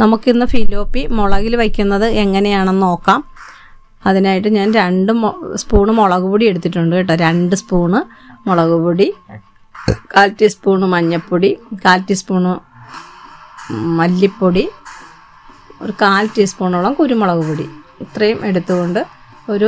നമുക്കിന്ന് ഫിലോപ്പി മുളകിൽ വയ്ക്കുന്നത് എങ്ങനെയാണെന്ന് നോക്കാം അതിനായിട്ട് ഞാൻ രണ്ട് മൊ- സ്പൂണ് മുളക് പൊടി എടുത്തിട്ടുണ്ട് കേട്ടോ രണ്ട് സ്പൂണ് മുളക് പൊടി കാൽ ടീസ്പൂണ് മഞ്ഞൾപ്പൊടി കാൽ ടീസ്പൂണ് മല്ലിപ്പൊടി ഒരു കാൽ ടീസ്പൂണോളം കുരുമുളക് പൊടി ഇത്രയും എടുത്തുകൊണ്ട് ഒരു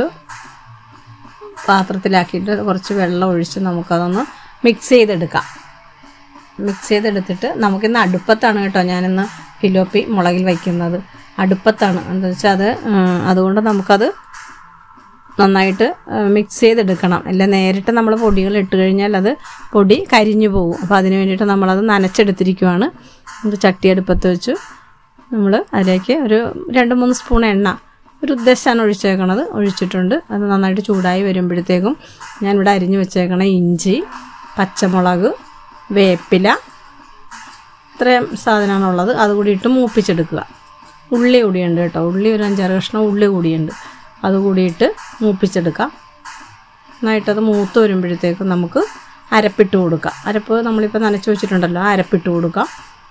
പാത്രത്തിലാക്കിയിട്ട് കുറച്ച് വെള്ളം ഒഴിച്ച് നമുക്കതൊന്ന് മിക്സ് ചെയ്തെടുക്കാം മിക്സ് ചെയ്തെടുത്തിട്ട് നമുക്കിന്ന് അടുപ്പത്താണ് കേട്ടോ ഞാനിന്ന് ഫിലോപ്പി മുളകിൽ വയ്ക്കുന്നത് അടുപ്പത്താണ് എന്താ വെച്ചാൽ അത് ഉം, അതുകൊണ്ട് നമുക്കത് നന്നായിട്ട് മിക്സ് ചെയ്തെടുക്കണം അല്ല നേരിട്ട് നമ്മൾ പൊടികൾ ഇട്ട് കഴിഞ്ഞാൽ അത് പൊടി കരിഞ്ഞു പോകും അപ്പോൾ അതിന് വേണ്ടിയിട്ട് നമ്മളത് നനച്ചെടുത്തിരിക്കുവാണ് നമുക്ക് ചട്ടി അടുപ്പത്ത് വെച്ചു നമ്മൾ അതിലേക്ക് ഒരു രണ്ട് മൂന്ന് സ്പൂൺ എണ്ണ ഒരു ഉദ്ദേശമാണ് ഒഴിച്ചേക്കണത് ഒഴിച്ചിട്ടുണ്ട് അത് നന്നായിട്ട് ചൂടായി വരുമ്പോഴത്തേക്കും ഞാനിവിടെ അരിഞ്ഞു വെച്ചേക്കണ ഇഞ്ചി പച്ചമുളക് വേപ്പില ഇത്രയും സാധനമാണുള്ളത് അതുകൂടി ഇട്ട് മൂപ്പിച്ചെടുക്കുക ഉള്ളി കൂടിയുണ്ട് കേട്ടോ ഉള്ളി ഒരു അഞ്ചാറ് കഷ്ണം ഉള്ളി കൂടിയുണ്ട് അതുകൂടിയിട്ട് മൂപ്പിച്ചെടുക്കാം നന്നായിട്ടത് മൂത്ത് വരുമ്പോഴത്തേക്കും നമുക്ക് അരപ്പിട്ട് കൊടുക്കാം അരപ്പ് നമ്മളിപ്പോൾ നനച്ച് വെച്ചിട്ടുണ്ടല്ലോ ആ അരപ്പിട്ട് കൊടുക്കാം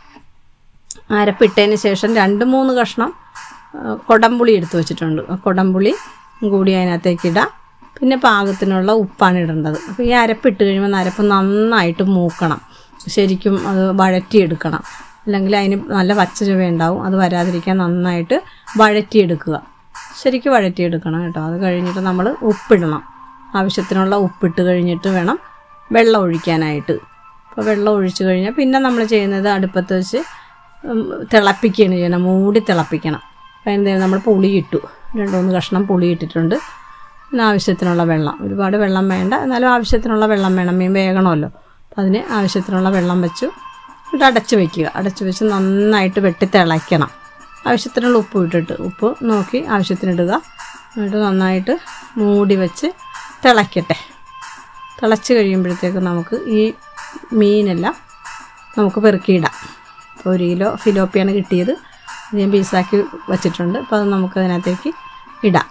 അരപ്പിട്ടതിന് ശേഷം രണ്ട് മൂന്ന് കഷ്ണം ആ, കൊടംപുളി എടുത്ത് വെച്ചിട്ടുണ്ട് ആ കൊടംപുളി കൂടി അതിനകത്തേക്ക് ഇടാം പിന്നെ പാകത്തിനുള്ള ഉപ്പാണ് ഇടേണ്ടത് അപ്പോൾ ഈ അരപ്പിട്ട് കഴിയുമ്പോൾ അരപ്പ് നന്നായിട്ട് മൂക്കണം ശരിക്കും അത് വഴറ്റിയെടുക്കണം അല്ലെങ്കിൽ അതിന് നല്ല പച്ച ചുവ ഉണ്ടാവും അത് വരാതിരിക്കാൻ നന്നായിട്ട് വഴറ്റിയെടുക്കുക ശരിക്കും വഴറ്റിയെടുക്കണം കേട്ടോ അത് കഴിഞ്ഞിട്ട് നമ്മൾ ഉപ്പിടണം ആവശ്യത്തിനുള്ള ഉപ്പിട്ട് കഴിഞ്ഞിട്ട് വേണം വെള്ളം ഒഴിക്കാനായിട്ട് അപ്പോൾ വെള്ളം ഒഴിച്ച് കഴിഞ്ഞാൽ പിന്നെ നമ്മൾ ചെയ്യുന്നത് അടുപ്പത്ത് വെച്ച് ഉം, തിളപ്പിക്കുകയാണ് ചെയ്യണം മൂടി തിളപ്പിക്കണം അപ്പോൾ എന്ത് ചെയ്യും നമ്മൾ പുളി ഇട്ടു രണ്ട് മൂന്ന് കഷ്ണം പുളി ഇട്ടിട്ടുണ്ട് പിന്നെ ആവശ്യത്തിനുള്ള വെള്ളം ഒരുപാട് വെള്ളം വേണ്ട എന്നാലും ആവശ്യത്തിനുള്ള വെള്ളം വേണം മീൻ വേകണമല്ലോ അപ്പോൾ അതിന് ആവശ്യത്തിനുള്ള വെള്ളം വെച്ചു എന്നിട്ട് അടച്ച് വയ്ക്കുക അടച്ച് വെച്ച് നന്നായിട്ട് വെട്ടി തിളയ്ക്കണം ആവശ്യത്തിനുള്ള ഉപ്പ് ഇട്ടിട്ട് ഉപ്പ് നോക്കി ആവശ്യത്തിനിടുക എന്നിട്ട് നന്നായിട്ട് മൂടി വെച്ച് തിളയ്ക്കട്ടെ തിളച്ച് കഴിയുമ്പോഴത്തേക്ക് നമുക്ക് ഈ മീനെല്ലാം നമുക്ക് പെറുക്കിയിടാം അപ്പോൾ ഒരു കിലോ ഫിലോപ്പിയാണ് കിട്ടിയത് ഇത് ഞാൻ പീസാക്കി വെച്ചിട്ടുണ്ട് അപ്പോൾ അത് നമുക്ക് അതിനകത്തേക്ക് ഇടാം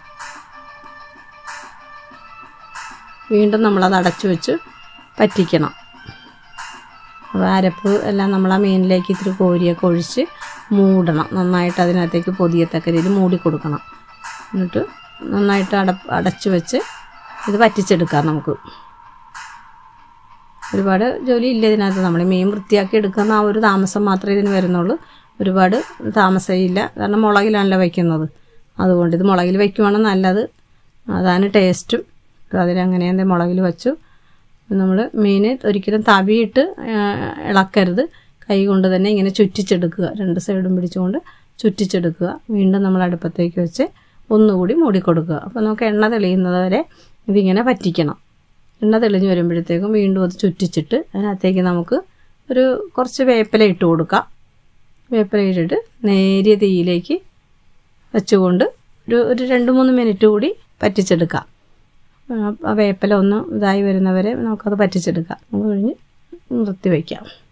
വീണ്ടും നമ്മളത് അടച്ചു വെച്ച് പറ്റിക്കണം അപ്പോൾ അരപ്പ് എല്ലാം നമ്മൾ ആ മീനിലേക്ക് ഇത്തിരി കോരിയൊക്കെ ഒഴിച്ച് മൂടണം നന്നായിട്ട് അതിനകത്തേക്ക് പൊതിയത്തക്ക രീതിയിൽ മൂടി കൊടുക്കണം എന്നിട്ട് നന്നായിട്ട് അട അടച്ചു വെച്ച് ഇത് പറ്റിച്ചെടുക്കാം നമുക്ക് ഒരുപാട് ജോലി ഇല്ല ഇതിനകത്ത് നമ്മൾ മീൻ വൃത്തിയാക്കി എടുക്കുന്ന ആ ഒരു താമസം മാത്രമേ ഇതിന് വരുന്നുള്ളൂ ഒരുപാട് താമസമില്ല കാരണം മുളകിലാണല്ലോ വയ്ക്കുന്നത് അതുകൊണ്ട് ഇത് മുളകിൽ വയ്ക്കുവാണ് നല്ലത് അതാണ് ടേസ്റ്റും അപ്പോൾ അതിലങ്ങനെ എന്തെങ്കിലും മുളകിൽ വെച്ചു നമ്മൾ മീൻ ഒരിക്കലും തവിയിട്ട് ആ, ഇളക്കരുത് കൈ കൊണ്ട് തന്നെ ഇങ്ങനെ ചുറ്റിച്ചെടുക്കുക രണ്ട് സൈഡും പിടിച്ചുകൊണ്ട് ചുറ്റിച്ചെടുക്കുക വീണ്ടും നമ്മൾ അടുപ്പത്തേക്ക് വെച്ച് ഒന്നുകൂടി മൂടിക്കൊടുക്കുക അപ്പോൾ നമുക്ക് എണ്ണ തെളിയുന്നത് വരെ ഇതിങ്ങനെ പറ്റിക്കണം എണ്ണ തെളിഞ്ഞ് വരുമ്പോഴത്തേക്കും വീണ്ടും അത് ചുറ്റിച്ചിട്ട് അതിനകത്തേക്ക് നമുക്ക് ഒരു കുറച്ച് വേപ്പില ഇട്ട് കൊടുക്കാം വേപ്പില ഇട്ടിട്ട് നേരിയ തീയിലേക്ക് വെച്ചുകൊണ്ട് ഒരു ഒരു രണ്ട് മൂന്ന് മിനിറ്റ് കൂടി പറ്റിച്ചെടുക്കാം ആ, ആ വേപ്പില ഒന്ന് ഇതായി വരുന്നവരെ നമുക്കത് പറ്റിച്ചെടുക്കാം അത് കഴിഞ്ഞ് നിർത്തി വയ്ക്കാം